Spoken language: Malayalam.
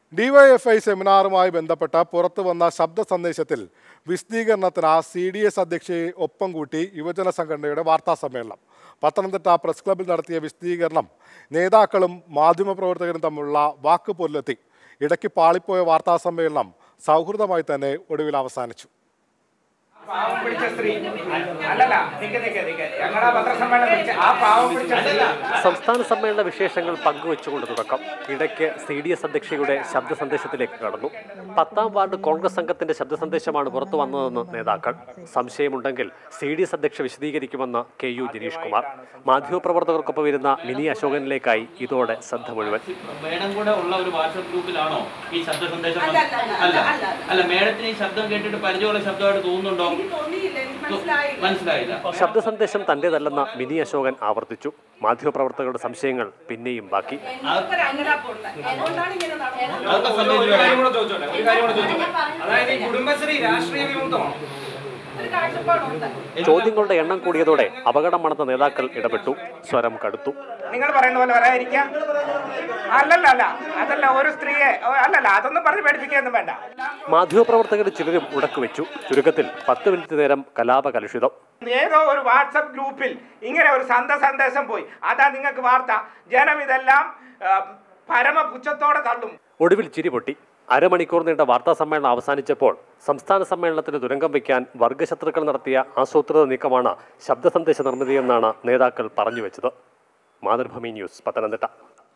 ഡിവൈഎഫ്ഐ സെമിനാറുമായി ബന്ധപ്പെട്ട പുറത്തു വന്ന ശബ്ദ സന്ദേശത്തിൽ വിശദീകരണത്തിന് സി ഡി എസ് അധ്യക്ഷയെ ഒപ്പം കൂട്ടി യുവജന സംഘടനയുടെ വാർത്താ സമ്മേളനം പത്തനംതിട്ട പ്രസ് ക്ലബ്ബിൽ നടത്തിയ വിശദീകരണം നേതാക്കളും മാധ്യമപ്രവർത്തകരും തമ്മിലുള്ള വാക്കുപൊല്ലെത്തി ഇടയ്ക്ക് പാളിപ്പോയ വാർത്താ സമ്മേളനം സൗഹൃദമായി തന്നെ ഒടുവിൽ അവസാനിച്ചു പാവം പിടിച്ച സ്ത്രീ അല്ലല്ല നിക്ക് നിക്ക് നിക്ക് ഞങ്ങളുടെ പത്രസമ്മേളനം വിളിച്ച ആ പാവം പിടിച്ച സ്ത്രീ സംസ്ഥാന സമ്മേളന വിശേഷങ്ങൾ പങ്കുവെച്ചുകൊണ്ട് തുടക്കം ഇടയ്ക്ക് സി ഡി എസ് അധ്യക്ഷയുടെ ശബ്ദ സന്ദേശത്തിലേക്ക് കടന്നു പത്താം വാർഡ് കോൺഗ്രസ് സംഘത്തിന്റെ ശബ്ദ സന്ദേശമാണ് പുറത്തു വന്നതെന്ന് നേതാക്കൾ സംശയമുണ്ടെങ്കിൽ സി ഡി എസ് അധ്യക്ഷ വിശദീകരിക്കുമെന്ന് കെ യു ജനീഷ് കുമാർ മാധ്യമപ്രവർത്തകർക്കൊപ്പം വരുന്ന മിനി അശോകനിലേക്കായി ഇതോടെ ശ്രദ്ധ മുഴുവൻ മേഡം കൂടെ ഉള്ള ഒരു വാട്സപ്പ് ഗ്രൂപ്പിലാണോ ഈ ശബ്ദ സന്ദേശം അല്ല, അല്ല, അല്ല, അല്ല അല്ല, അല്ല. അല്ല മേഡത്തിന് ഈ ശബ്ദം കേട്ടിട്ട് പരിചയമുള്ള ശബ്ദമായിട്ട് തോന്നുന്നുണ്ടോ എനിക്ക് തോന്നിയില്ല എനിക്ക് മനസ്സിലായില്ല മനസ്സിലായില്ല ശബ്ദ സന്ദേശം തന്റേതല്ലെന്ന് മിനി അശോകൻ ആവർത്തിച്ചു മാധ്യമപ്രവർത്തകരുടെ സംശയങ്ങൾ പിന്നെയും ബാക്കി എനിക്കൊരു അങ്കലാപ്പുണ്ട് അതുകൊണ്ടാണ് ഇങ്ങനെ നടന്നത് അതൊക്കെ ഒരു സംബന്ധിച്ച് കാര്യം കൂടെ ചോദിച്ചോട്ടെ ഒരു കാര്യം കൂടെ ചോദിച്ചോട്ടെ അതായത് ഈ കുടുംബശ്രീ രാഷ്ട്രീയ വിമുക്തമാണ് ഒരു കാഴ്ചപ്പാടുണ്ട് ചോദ്യങ്ങളുടെ എണ്ണം കൂടിയതോടെ അപകടം മണത്ത നേതാക്കൾ ഇടപെട്ടു സ്വരം കടുത്തു നിങ്ങൾ പറയുന്ന പോലെ വരാതിരിക്കാം അല്ലല്ല അല്ല അതല്ല ഒരു സ്ത്രീയെ ഓ, അല്ലല്ല അതൊന്നും പറഞ്ഞ് പേടിപ്പിക്കുകയൊന്നും വേണ്ട മാധ്യമപ്രവർത്തകർ ചിലരും ഉടക്കുവെച്ചു ചുരുക്കത്തിൽ പത്ത് മിനിറ്റ് നേരം കലാപ കലുഷിതം ഏതോ ഒരു വാട്സപ്പ് ഗ്രൂപ്പിൽ ഇങ്ങനെ ഒരു സന്ത സന്ദേശം പോയി അതാ നിങ്ങൾക്ക് വാർത്ത ജനം ഇതെല്ലാം ആ, പരമപുച്ഛത്തോടെ തള്ളും ഒടുവിൽ ചിരി പൊട്ടി അരമണിക്കൂർ നീണ്ട വാർത്താ സമ്മേളനം അവസാനിച്ചപ്പോൾ സംസ്ഥാന സമ്മേളനത്തിന് തുരങ്കം വയ്ക്കാൻ വർഗശത്രുക്കൾ നടത്തിയ ആസൂത്രിത നീക്കമാണ് ശബ്ദ സന്ദേശ നിർമ്മിതിയെന്നാണ് നേതാക്കൾ പറഞ്ഞുവെച്ചത് മാതൃഭൂമി ന്യൂസ് പത്തനംതിട്ട